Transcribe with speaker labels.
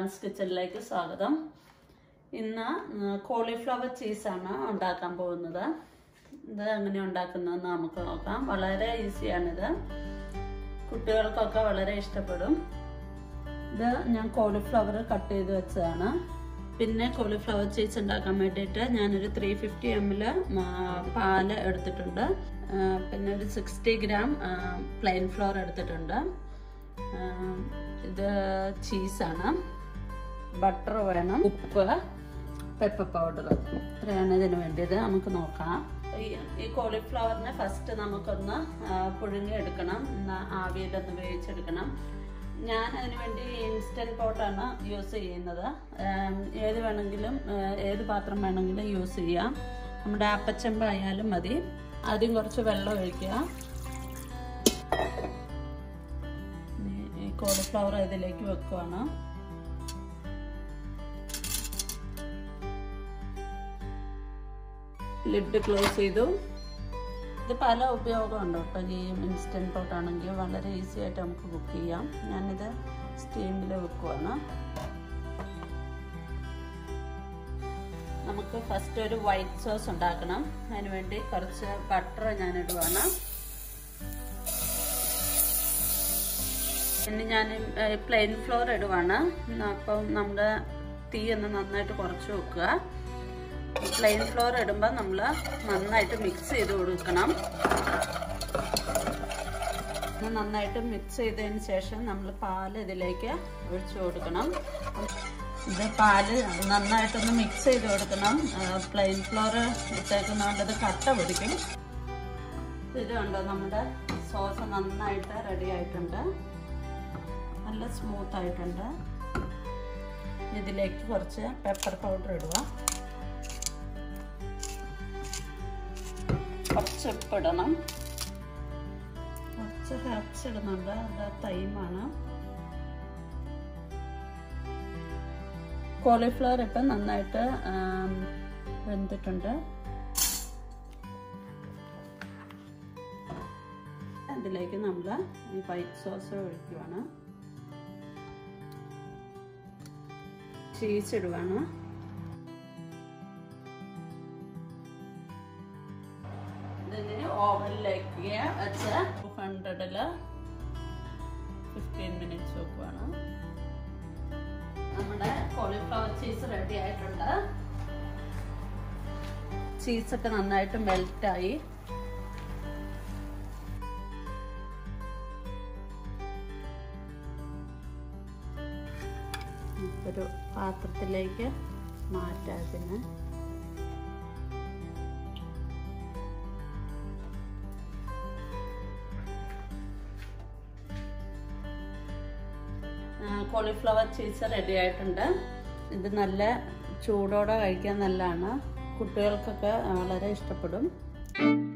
Speaker 1: ഷാൻസ് കിച്ചണിലേക്ക് സ്വാഗതം ഇന്ന് കോളിഫ്ലവർ ചീസാണ് ഉണ്ടാക്കാൻ പോകുന്നത് ഇത് എങ്ങനെ ഉണ്ടാക്കുന്നതെന്ന് നമുക്ക് നോക്കാം വളരെ ഈസിയാണിത് കുട്ടികൾക്കൊക്കെ വളരെ ഇഷ്ടപ്പെടും ഇത് ഞാൻ കോളിഫ്ലവർ കട്ട് ചെയ്ത് വെച്ചതാണ് പിന്നെ കോളിഫ്ലവർ ചീസ് ഉണ്ടാക്കാൻ വേണ്ടിയിട്ട് ഞാനൊരു ത്രീ ഫിഫ്റ്റി എം എൽ പാല് എടുത്തിട്ടുണ്ട് ആ, പിന്നെ ഒരു സിക്സ്റ്റി ഗ്രാം പ്ലെയിൻ ഫ്ലോർ എടുത്തിട്ടുണ്ട് ആ, ഇത് ചീസാണ് ബട്ടർ വേണം ഉപ്പ് പെപ്പർ പൗഡർ ഇത്രയാണ് ഇതിന് വേണ്ടിയത് നമുക്ക് നോക്കാം ഈ ഈ കോളിഫ്ലവറിനെ ഫസ്റ്റ് നമുക്കൊന്ന് ആ, പുഴുങ്ങി എടുക്കണം ഒന്ന് ആവിയിലൊന്ന് വേവിച്ചെടുക്കണം ഞാൻ അതിന് വേണ്ടി ഇൻസ്റ്റൻറ്റ് പോട്ടാണ് യൂസ് ചെയ്യുന്നത് ആം, ഏത് വേണമെങ്കിലും ആ, ഏത് പാത്രം വേണമെങ്കിലും യൂസ് ചെയ്യാം നമ്മുടെ അപ്പച്ചമ്പ ആയാലും മതി ആദ്യം കുറച്ച് വെള്ളം ഒഴിക്കുക ഈ- ഈ കോളിഫ്ലവർ ഇതിലേക്ക് വെക്കുവാണ് ലിഡ് ക്ലോസ് ചെയ്തു ഇത് പല ഉപയോഗമുണ്ട് കേട്ടോ ഈ ഇൻസ്റ്റൻറ്റ് പോട്ട് ആണെങ്കിൽ വളരെ ഈസി ആയിട്ട് നമുക്ക് കുക്ക് ചെയ്യാം ഞാനിത് സ്റ്റീമിൽ വെക്കുവാണ് നമുക്ക് ഫസ്റ്റ് ഒരു വൈറ്റ് സോസ് ഉണ്ടാക്കണം അതിന് വേണ്ടി കുറച്ച് ബട്ടർ ഞാൻ ഇടുവാണ് പിന്നെ ഞാൻ പ്ലെയിൻ ഫ്ലോർ ഇടുവാണ് അപ്പം നമ്മുടെ തീ ഒന്ന് നന്നായിട്ട് കുറച്ച് വെക്കുക പ്ലെയിൻ ഫ്ലോർ ഇടുമ്പോൾ നമ്മൾ നന്നായിട്ട് മിക്സ് ചെയ്ത് കൊടുക്കണം ഇത് നന്നായിട്ട് മിക്സ് ചെയ്തതിന് ശേഷം നമ്മൾ പാല് ഇതിലേക്ക് ഒഴിച്ചു കൊടുക്കണം ഇത് പാല് നന്നായിട്ടൊന്ന് മിക്സ് ചെയ്ത് കൊടുക്കണം പ്ലെയിൻ ഫ്ലോർ ഇട്ടേക്കുന്നതുകൊണ്ട് ഇത് കട്ട പിടിക്കും ഇത് കണ്ടോ നമ്മുടെ സോസ് നന്നായിട്ട് റെഡി ആയിട്ടുണ്ട് നല്ല സ്മൂത്ത് ആയിട്ടുണ്ട് ഇതിലേക്ക് കുറച്ച് പെപ്പർ പൗഡർ ഇടുക കുറച്ച് ഉപ്പിടണം കുറച്ച് ഹെർബ്സ് ഇടുന്നുണ്ട് അത് തൈമാണ് കോളിഫ്ലവർ ഇപ്പം നന്നായിട്ട് ആം, വെന്തിട്ടുണ്ട് അതിലേക്ക് നമ്മൾ ഈ വൈറ്റ് സോസ് ഒഴിക്കുവാണ് ചീസ് ഇടുവാണ് ഇതിങ്ങനെ ഓവനിലേക്ക് വെച്ച് ടു ഹൺഡ്രഡിൽ ഫിഫ്റ്റീൻ മിനിറ്റ്സ് വെക്കുവാണ് നമ്മുടെ കോളിഫ്ലവർ ചീസ് റെഡി ആയിട്ടുണ്ട് ചീസൊക്കെ നന്നായിട്ട് മെൽറ്റായി ഒരു പാത്രത്തിലേക്ക് മാറ്റാം അതിന് കോളിഫ്ലവർ ചീസ് റെഡി ആയിട്ടുണ്ട് ഇത് നല്ല ചൂടോടെ കഴിക്കാൻ നല്ലതാണ് കുട്ടികൾക്കൊക്കെ വളരെ ഇഷ്ടപ്പെടും